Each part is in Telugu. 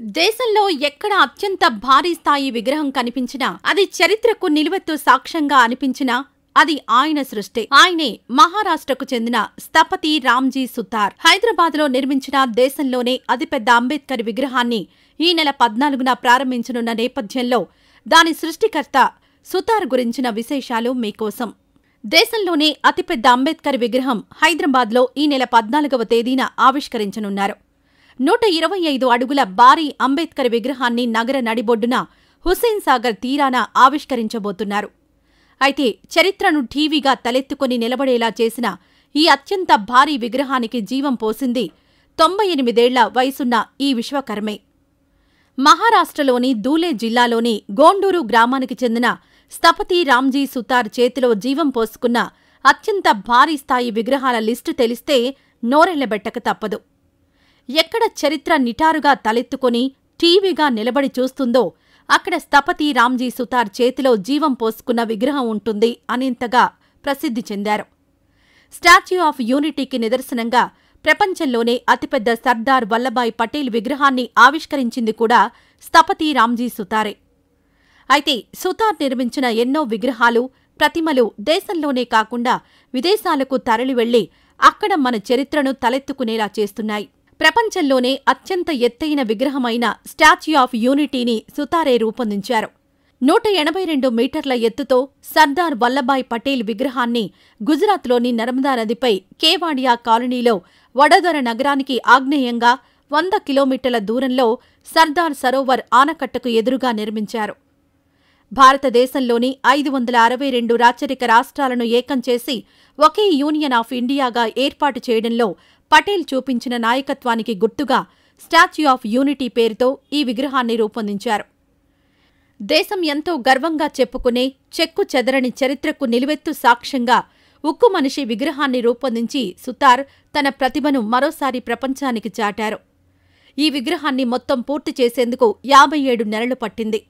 దేశంలో ఎక్కడ అత్యంత భారీ స్థాయి విగ్రహం కనిపించినా అది చరిత్రకు నిలువెత్తు సాక్ష్యంగా అనిపించినా అది ఆయన సృష్టి ఆయనే మహారాష్ట్రకు చెందిన స్థపతి రామ్జీ సుతార్ హైదరాబాద్ లో నిర్మించిన దేశంలోనే అతిపెద్ద అంబేద్కర్ విగ్రహాన్ని ఈ నెల పద్నాలుగున ప్రారంభించనున్న నేపథ్యంలో దాని సృష్టికర్త సుతార్ గురించిన విశేషాలు మీకోసం దేశంలోనే అతిపెద్ద అంబేద్కర్ విగ్రహం హైదరాబాద్లో ఈ నెల పద్నాలుగవ తేదీన ఆవిష్కరించనున్నారు నూట ఇరవై ఐదు అడుగుల భారీ అంబేద్కర్ విగ్రహాన్ని నగర నడిబొడ్డున హుస్సేన్ సాగర్ తీరాన ఆవిష్కరించబోతున్నారు అయితే చరిత్రను ఠీవీగా తలెత్తుకుని నిలబడేలా చేసిన ఈ అత్యంత భారీ విగ్రహానికి జీవం పోసింది తొంభై ఎనిమిదేళ్ల వయసున్న ఈ విశ్వకర్మే మహారాష్ట్రలోని దూలే జిల్లాలోని గోండూరు గ్రామానికి చెందిన స్థపతి రామ్జీ సుతార్ చేతిలో జీవం పోసుకున్న అత్యంత భారీ స్థాయి విగ్రహాల లిస్టు తెలిస్తే నోరెళ్లబెట్టక తప్పదు ఎక్కడ చరిత్ర నిటారుగా తలెత్తుకొని టీవీగా నిలబడి చూస్తుందో అక్కడ స్థపతి రామ్జీ సుతార్ చేతిలో జీవం పోసుకున్న విగ్రహం ఉంటుంది అనేంతగా ప్రసిద్ధి చెందారు స్టాచ్యూ ఆఫ్ యూనిటీకి నిదర్శనంగా ప్రపంచంలోనే అతిపెద్ద సర్దార్ వల్లభాయ్ పటేల్ విగ్రహాన్ని ఆవిష్కరించింది కూడా స్థపతి రామ్జీ సుతారే అయితే సుతార్ నిర్మించిన ఎన్నో విగ్రహాలు ప్రతిమలు దేశంలోనే కాకుండా విదేశాలకు తరలి వెళ్లి అక్కడ మన చరిత్రను తలెత్తుకునేలా చేస్తున్నాయి ప్రపంచంలోనే అత్యంత ఎత్తైన విగ్రహమైన స్టాచ్యూ ఆఫ్ యూనిటీని సుతారే రూపొందించారు నూట ఎనభై రెండు మీటర్ల ఎత్తుతో సర్దార్ వల్లభాయ్ పటేల్ విగ్రహాన్ని గుజరాత్లోని నర్మదా నదిపై కేవాడియా కాలనీలో వడోదర నగరానికి ఆగ్నేయంగా వంద కిలోమీటర్ల దూరంలో సర్దార్ సరోవర్ ఆనకట్టకు ఎదురుగా నిర్మించారు భారతదేశంలోని ఐదు వందల అరవై రెండు రాచరిక రాష్ట్రాలను ఏకం చేసి ఒకే యూనియన్ ఆఫ్ ఇండియాగా ఏర్పాటు చేయడంలో పటేల్ చూపించిన నాయకత్వానికి గుర్తుగా స్టాచ్యూ ఆఫ్ యూనిటీ పేరుతో ఈ విగ్రహాన్ని రూపొందించారు దేశం ఎంతో గర్వంగా చెప్పుకునే చెక్కు చెదరని చరిత్రకు నిలువెత్తు సాక్ష్యంగా ఉక్కు మనిషి విగ్రహాన్ని రూపొందించి సుతార్ తన ప్రతిభను మరోసారి ప్రపంచానికి చాటారు ఈ విగ్రహాన్ని మొత్తం పూర్తి చేసేందుకు యాభై ఏడు నెలలు పట్టింది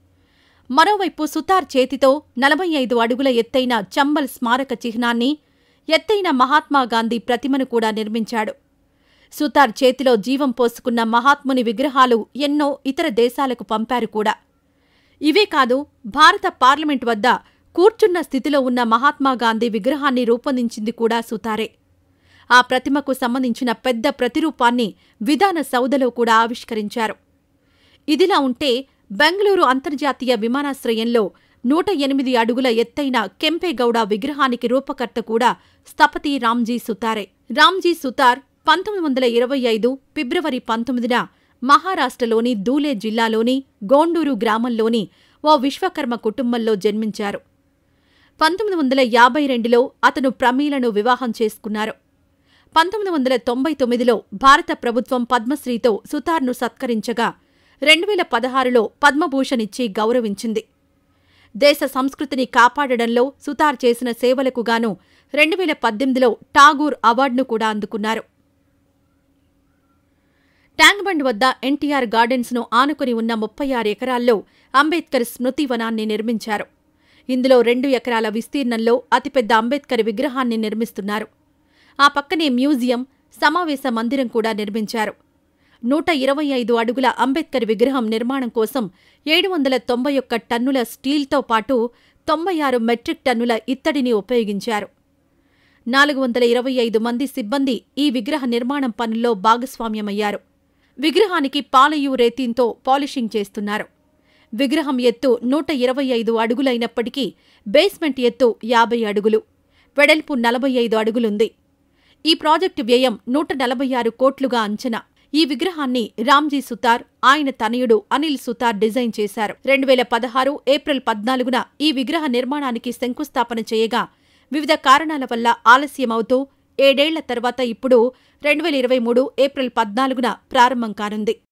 మరోవైపు సుతార్ చేతితో నలభై ఐదు అడుగుల ఎత్తైన చంబల్ స్మారక చిహ్నాన్ని ఎత్తైన మహాత్మాగాంధీ ప్రతిమను కూడా నిర్మించాడు సుతార్ చేతిలో జీవం పోసుకున్న మహాత్ముని విగ్రహాలు ఎన్నో ఇతర దేశాలకు పంపారు కూడా ఇవే కాదు భారత పార్లమెంట్ వద్ద కూర్చున్న స్థితిలో ఉన్న మహాత్మాగాంధీ విగ్రహాన్ని రూపొందించింది కూడా సుతారే ఆ ప్రతిమకు సంబంధించిన పెద్ద ప్రతిరూపాన్ని విధాన సౌధలో కూడా ఆవిష్కరించారు ఇదిలా ఉంటే బెంగళూరు అంతర్జాతీయ విమానాశ్రయంలో నూట ఎనిమిది అడుగుల ఎత్తైన కెంపేగౌడ విగ్రహానికి రూపకర్త కూడా స్థపతి రామ్జీ సుతారే రామ్జీ సుతార్ పంతొమ్మిది వందల ఇరవై ఐదు ఫిబ్రవరి పంతొమ్మిదిన మహారాష్ట్రలోని దూలే జిల్లాలోని గోండూరు గ్రామంలోని ఓ విశ్వకర్మ కుటుంబంలో జన్మించారు పంతొమ్మిది వందల యాభై రెండులో అతను ప్రమీలను వివాహం చేసుకున్నారు పంతొమ్మిది వందల తొంభై తొమ్మిదిలో భారత ప్రభుత్వం పద్మశ్రీతో సుతార్ను సత్కరించగా రెండు వేల పదహారులో పద్మభూషణ్ ఇచ్చి గౌరవించింది దేశ సంస్కృతిని కాపాడడంలో సుతార్ చేసిన సేవలకు గాను రెండు వేల పద్దెనిమిదిలో టాగూర్ అవార్డును కూడా అందుకున్నారు ట్యాంక్బండ్ వద్ద ఎన్టీఆర్ గార్డెన్స్ను ఆనుకుని ఉన్న ముప్పై ఆరు ఎకరాల్లో అంబేద్కర్ స్మృతి వనాన్ని నిర్మించారు ఇందులో రెండు ఎకరాల విస్తీర్ణంలో అతిపెద్ద అంబేద్కర్ విగ్రహాన్ని నిర్మిస్తున్నారు ఆ పక్కనే మ్యూజియం సమావేశ మందిరం కూడా నిర్మించారు నూట ఇరవై ఐదు అడుగుల అంబేద్కర్ విగ్రహం నిర్మాణం కోసం ఏడు వందల తొంభై ఒక్క టన్నుల స్టీల్తో పాటు తొంభై ఆరు మెట్రిక్ టన్నుల ఇత్తడిని ఉపయోగించారు నాలుగు వందల ఇరవై ఐదు మంది సిబ్బంది ఈ విగ్రహ నిర్మాణం పనుల్లో భాగస్వామ్యమయ్యారు విగ్రహానికి పాలయు రేతీన్తో పాలిషింగ్ చేస్తున్నారు విగ్రహం ఎత్తు నూట ఇరవై ఐదు అడుగులైనప్పటికీ బేస్మెంట్ ఎత్తు యాభై అడుగులు వెడల్పు నలభై ఐదు అడుగులుంది ఈ ప్రాజెక్టు వ్యయం నూట నలభై ఆరు కోట్లుగా అంచనా ఈ విగ్రహాన్ని రామ్జీ సుతార్ ఆయన తనయుడు అనిల్ సుతార్ డిజైన్ చేశారు రెండు వేల పదహారు ఏప్రిల్ పద్నాలుగున ఈ విగ్రహ నిర్మాణానికి శంకుస్థాపన చేయగా వివిధ కారణాల వల్ల ఆలస్యమవుతూ ఏడేళ్ల తర్వాత ఇప్పుడు రెండు వేల ఇరవై మూడు ఏప్రిల్ పద్నాలుగున ప్రారంభం కానుంది